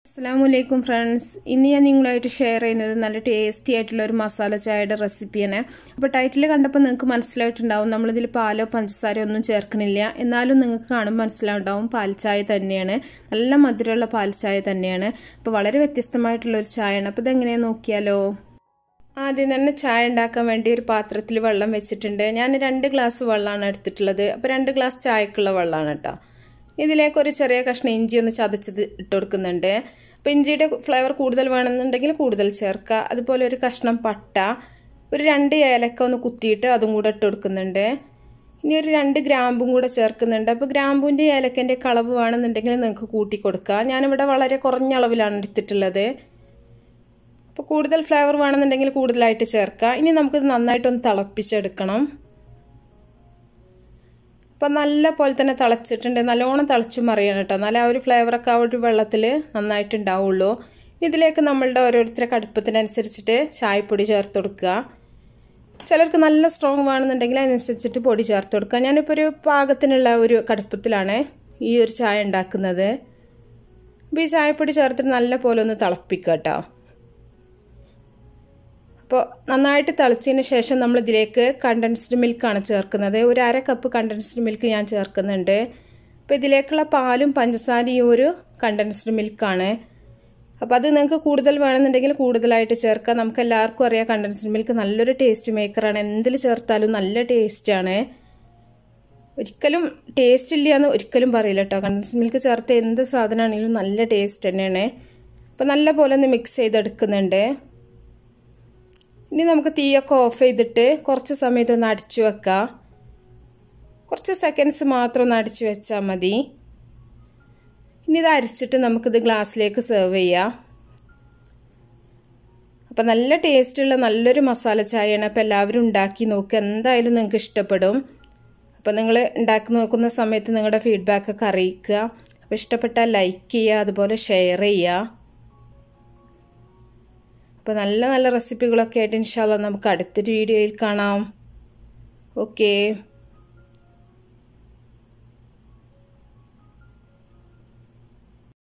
അസ്സാമലൈക്കും ഫ്രണ്ട്സ് ഇന്ന് ഞാൻ നിങ്ങളായിട്ട് ഷെയർ ചെയ്യുന്നത് നല്ല ടേസ്റ്റി ആയിട്ടുള്ള ഒരു മസാല ചായയുടെ റെസിപ്പിയാണ് അപ്പോൾ ടൈറ്റിൽ കണ്ടപ്പോൾ നിങ്ങൾക്ക് മനസ്സിലായിട്ടുണ്ടാവും നമ്മളിതിൽ പാലോ പഞ്ചസാരയോ ഒന്നും ചേർക്കണില്ല എന്നാലും നിങ്ങൾക്ക് കാണുമ്പോൾ മനസ്സിലാവുണ്ടാവും പാൽ ചായ തന്നെയാണ് നല്ല മധുരമുള്ള പാൽ ചായ തന്നെയാണ് അപ്പോൾ വളരെ വ്യത്യസ്തമായിട്ടുള്ള ഒരു ചായയാണ് അപ്പോൾ ഇതെങ്ങനെയാണെന്ന് നോക്കിയാലോ ആദ്യം തന്നെ ചായ ഉണ്ടാക്കാൻ വേണ്ടി ഒരു പാത്രത്തിൽ വെള്ളം വെച്ചിട്ടുണ്ട് ഞാൻ രണ്ട് ഗ്ലാസ് വെള്ളമാണ് എടുത്തിട്ടുള്ളത് അപ്പോൾ രണ്ട് ഗ്ലാസ് ചായക്കുള്ള വെള്ളമാണ് കേട്ടോ ഇതിലേക്ക് ഒരു ചെറിയ കഷ്ണം ഇഞ്ചി ഒന്ന് ചതച്ചത് ഇട്ട് കൊടുക്കുന്നുണ്ട് അപ്പോൾ ഇഞ്ചിയുടെ ഫ്ലേവർ കൂടുതൽ വേണമെന്നുണ്ടെങ്കിൽ കൂടുതൽ ചേർക്കുക അതുപോലെ ഒരു കഷ്ണം പട്ട ഒരു രണ്ട് ഏലക്ക ഒന്ന് കുത്തിയിട്ട് അതും കൂടെ ഇട്ട് കൊടുക്കുന്നുണ്ട് ഇനി ഒരു രണ്ട് ഗ്രാമ്പും കൂടെ ചേർക്കുന്നുണ്ട് അപ്പോൾ ഗ്രാമ്പൂൻ്റെ ഏലക്കൻ്റെ കളവ് വേണമെന്നുണ്ടെങ്കിൽ നിങ്ങൾക്ക് കൂട്ടി കൊടുക്കുക ഞാനിവിടെ വളരെ കുറഞ്ഞ അളവിലാണ് എടുത്തിട്ടുള്ളത് അപ്പോൾ കൂടുതൽ ഫ്ലേവർ വേണമെന്നുണ്ടെങ്കിൽ കൂടുതലായിട്ട് ചേർക്കുക ഇനി നമുക്കിത് നന്നായിട്ടൊന്ന് തിളപ്പിച്ചെടുക്കണം അപ്പം നല്ല പോലെ തന്നെ തിളച്ചിട്ടുണ്ട് നല്ലോണം തിളച്ച് മറിയണം കേട്ടോ നല്ല ആ ഒരു ഫ്ലേവറൊക്കെ ആ ഒരു വെള്ളത്തിൽ നന്നായിട്ടുണ്ടാവുള്ളൂ ഇതിലേക്ക് നമ്മളുടെ ഓരോരുത്തരെ കടുപ്പത്തിനനുസരിച്ചിട്ട് ചായപ്പൊടി ചേർത്ത് കൊടുക്കുക ചിലർക്ക് നല്ല സ്ട്രോങ് വേണമെന്നുണ്ടെങ്കിൽ അതിനനുസരിച്ചിട്ട് പൊടി ചേർത്ത് കൊടുക്കുക ഞാനിപ്പോൾ ഒരു പാകത്തിനുള്ള ഒരു കടുപ്പത്തിലാണ് ഈ ഒരു ചായ ഉണ്ടാക്കുന്നത് അപ്പോൾ ഈ ചായപ്പൊടി ചേർത്തിട്ട് നല്ല പോലെ ഒന്ന് തിളപ്പിക്കുക കേട്ടോ അപ്പോൾ നന്നായിട്ട് തിളച്ചതിന് ശേഷം നമ്മൾ ഇതിലേക്ക് കണ്ടൻസ്ഡ് മിൽക്കാണ് ചേർക്കുന്നത് ഒരു അര കപ്പ് കണ്ടൻസ്ഡ് മിൽക്ക് ഞാൻ ചേർക്കുന്നുണ്ട് അപ്പോൾ ഇതിലേക്കുള്ള പാലും പഞ്ചസാരയും ഒരു കണ്ടൻസ്ഡ് മിൽക്കാണ് അപ്പോൾ അത് നിങ്ങൾക്ക് കൂടുതൽ വേണമെന്നുണ്ടെങ്കിൽ കൂടുതലായിട്ട് ചേർക്കാം നമുക്ക് എല്ലാവർക്കും അറിയാം കണ്ടൻസ്ഡ് മിൽക്ക് നല്ലൊരു ടേസ്റ്റ് മേക്കറാണ് എന്തിൽ ചേർത്താലും നല്ല ടേസ്റ്റാണ് ഒരിക്കലും ടേസ്റ്റ് ഇല്ല എന്ന് ഒരിക്കലും പറയില്ല കേട്ടോ കണ്ടൻസ്ഡ് മിൽക്ക് ചേർത്ത എന്ത് സാധനമാണെങ്കിലും നല്ല ടേസ്റ്റ് തന്നെയാണ് അപ്പോൾ നല്ല പോലെ ഒന്ന് മിക്സ് ചെയ്തെടുക്കുന്നുണ്ട് ഇനി നമുക്ക് തീയൊക്കെ ഓഫ് ചെയ്തിട്ട് കുറച്ച് സമയത്ത് ഒന്ന് അടിച്ചു വെക്കാം കുറച്ച് സെക്കൻഡ്സ് മാത്രം ഒന്ന് അടിച്ചു വെച്ചാൽ മതി ഇനി ഇത് അരിച്ചിട്ട് നമുക്കിത് ഗ്ലാസ്സിലേക്ക് സെർവ് ചെയ്യാം അപ്പം നല്ല ടേസ്റ്റുള്ള നല്ലൊരു മസാല ചായയാണ് അപ്പോൾ എല്ലാവരും ഉണ്ടാക്കി നോക്കുക എന്തായാലും നിങ്ങൾക്ക് ഇഷ്ടപ്പെടും അപ്പോൾ നിങ്ങൾ ഉണ്ടാക്കി നോക്കുന്ന സമയത്ത് നിങ്ങളുടെ ഫീഡ്ബാക്കൊക്കെ അറിയിക്കുക അപ്പോൾ ഇഷ്ടപ്പെട്ടാൽ ലൈക്ക് ചെയ്യുക അതുപോലെ ഷെയർ ചെയ്യുക അപ്പോൾ നല്ല നല്ല റെസിപ്പികളൊക്കെ ആയിട്ട് ഇൻഷാല്ല നമുക്ക് അടുത്തൊരു വീഡിയോയിൽ കാണാം ഓക്കേ